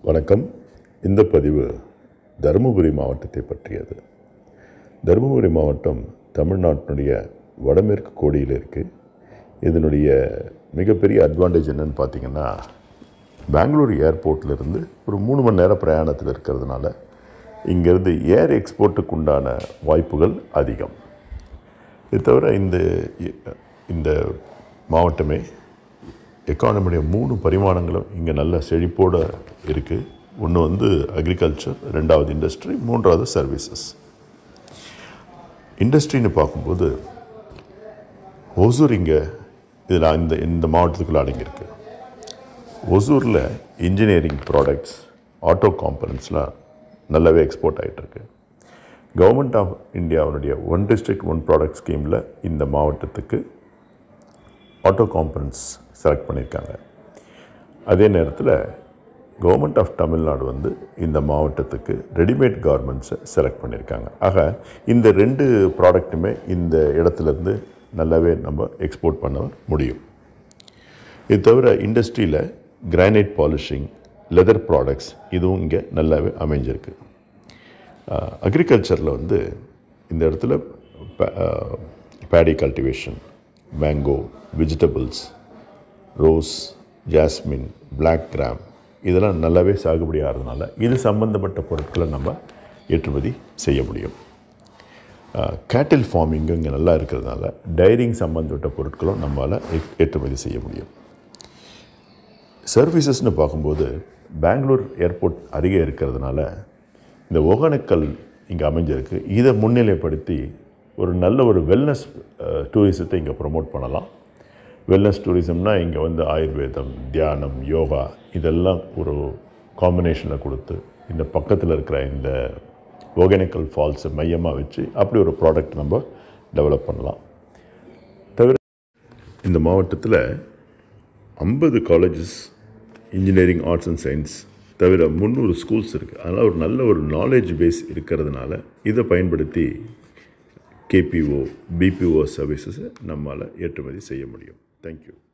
வணக்கம் இந்த பதிவு தருமபுரி மாவட்டத்தை பற்றியது தருமபுரி மாவட்டம் தமிழ்நாட்டினுடைய வடமேற்கு கோடியில் இருக்குது இதனுடைய மிகப்பெரிய அட்வான்டேஜ் என்னன்னு பார்த்தீங்கன்னா பெங்களூர் ஏர்போர்ட்லேருந்து ஒரு மூணு மணி நேரம் பிரயாணத்தில் இருக்கிறதுனால இங்கேருந்து ஏர் எக்ஸ்போர்ட்டுக்கு உண்டான வாய்ப்புகள் அதிகம் இது தவிர இந்த இந்த மாவட்டமே எக்கானமியுடைய மூணு பரிமாணங்களும் இங்கே நல்ல செழிப்போடு இருக்குது ஒன்று வந்து அக்ரிகல்ச்சர் ரெண்டாவது இண்டஸ்ட்ரி மூன்றாவது சர்வீசஸ் இண்டஸ்ட்ரின்னு பார்க்கும்போது ஒசூர் இங்கே இதில் இந்த இந்த மாவட்டத்துக்குள்ள அடங்கியிருக்கு ஒசூரில் இன்ஜினியரிங் ப்ராடக்ட்ஸ் ஆட்டோ காம்பனன்ட்ஸ்லாம் நல்லாவே எக்ஸ்போர்ட் ஆகிட்டுருக்கு கவர்மெண்ட் ஆஃப் இந்தியாவுடைய ஒன் டிஸ்ட்ரிக்ட் ஒன் ப்ராடக்ட் ஸ்கீமில் இந்த மாவட்டத்துக்கு ஆட்டோ காம்பனன்ட்ஸ் செலக்ட் பண்ணியிருக்காங்க அதே நேரத்தில் கவர்மெண்ட் ஆஃப் தமிழ்நாடு வந்து இந்த மாவட்டத்துக்கு ரெடிமேட் கார்மெண்ட்ஸை செலக்ட் பண்ணியிருக்காங்க ஆக இந்த ரெண்டு ப்ராடக்ட்டுமே இந்த இடத்துலேருந்து நல்லாவே நம்ம எக்ஸ்போர்ட் பண்ண முடியும் இது தவிர இண்டஸ்ட்ரியில் கிரானைட் பாலிஷிங் லெதர் ப்ராடக்ட்ஸ் இதுவும் இங்கே நல்லாவே அமைஞ்சிருக்கு அக்ரிகல்ச்சரில் வந்து இந்த இடத்துல paddy cultivation mango vegetables rose jasmine black gram இதெல்லாம் நல்லாவே சாகுபடி ஆகிறதுனால இது சம்பந்தப்பட்ட பொருட்களை நம்ம ஏற்றுமதி செய்ய முடியும் கேட்டில் ஃபார்மிங்கும் இங்கே நல்லா இருக்கிறதுனால டைரிங் சம்பந்தப்பட்ட பொருட்களும் நம்மளால் ஏற்றுமதி செய்ய முடியும் சர்வீசஸ்னு பார்க்கும்போது பெங்களூர் ஏர்போர்ட் அருகே இருக்கிறதுனால இந்த ஒகேனக்கல் இங்கே அமைஞ்சிருக்கு இதை முன்னிலைப்படுத்தி ஒரு நல்ல ஒரு வெல்னஸ் டூரிசத்தை இங்கே ப்ரொமோட் பண்ணலாம் வெல்னஸ் டூரிசம்னா இங்கே வந்து ஆயுர்வேதம் தியானம் யோகா இதெல்லாம் ஒரு காம்பினேஷனில் கொடுத்து இந்த பக்கத்தில் இருக்கிற இந்த ஒகேனக்கல் ஃபால்ஸை மையமாக வச்சு அப்படி ஒரு ப்ராடக்ட் நம்ம டெவலப் பண்ணலாம் தவிர இந்த மாவட்டத்தில் ஐம்பது colleges engineering arts and science தவிர முந்நூறு ஸ்கூல்ஸ் இருக்குது அதனால் ஒரு நல்ல ஒரு நாலேஜ் பேஸ் இருக்கிறதுனால இதை பயன்படுத்தி கேபிஓ பிபிஓ சர்வீசஸை நம்மளால் ஏற்றுமதி செய்ய முடியும் தேங்க்யூ